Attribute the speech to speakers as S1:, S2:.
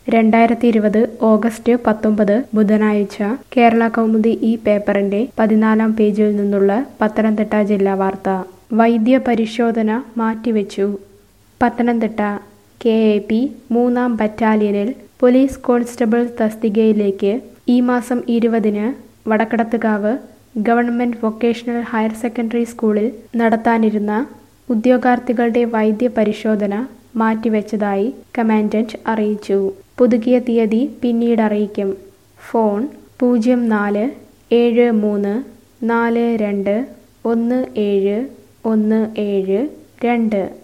S1: രണ്ടായിരത്തി ഇരുപത് ഓഗസ്റ്റ് പത്തൊമ്പത് ബുധനാഴ്ച കേരള കൗമുദി ഈ പേപ്പറിന്റെ പതിനാലാം പേജിൽ നിന്നുള്ള പത്തനംതിട്ട ജില്ലാ വാർത്ത വൈദ്യ പരിശോധന മാറ്റിവെച്ചു പത്തനംതിട്ട കെ എ പി മൂന്നാം ബറ്റാലിയനിൽ പോലീസ് കോൺസ്റ്റബിൾ തസ്തികയിലേക്ക് ഈ മാസം ഇരുപതിന് Vadakkadathukavu government vocational higher secondary സ്കൂളിൽ നടത്താനിരുന്ന ഉദ്യോഗാർത്ഥികളുടെ വൈദ്യ പരിശോധന മാറ്റിവെച്ചതായി കമാൻഡന്റ് അറിയിച്ചു പുതുക്കിയ തീയതി പിന്നീട് അറിയിക്കും ഫോൺ പൂജ്യം നാല് ഏഴ് മൂന്ന് നാല് രണ്ട് ഒന്ന് ഏഴ് ഒന്ന് ഏഴ് രണ്ട്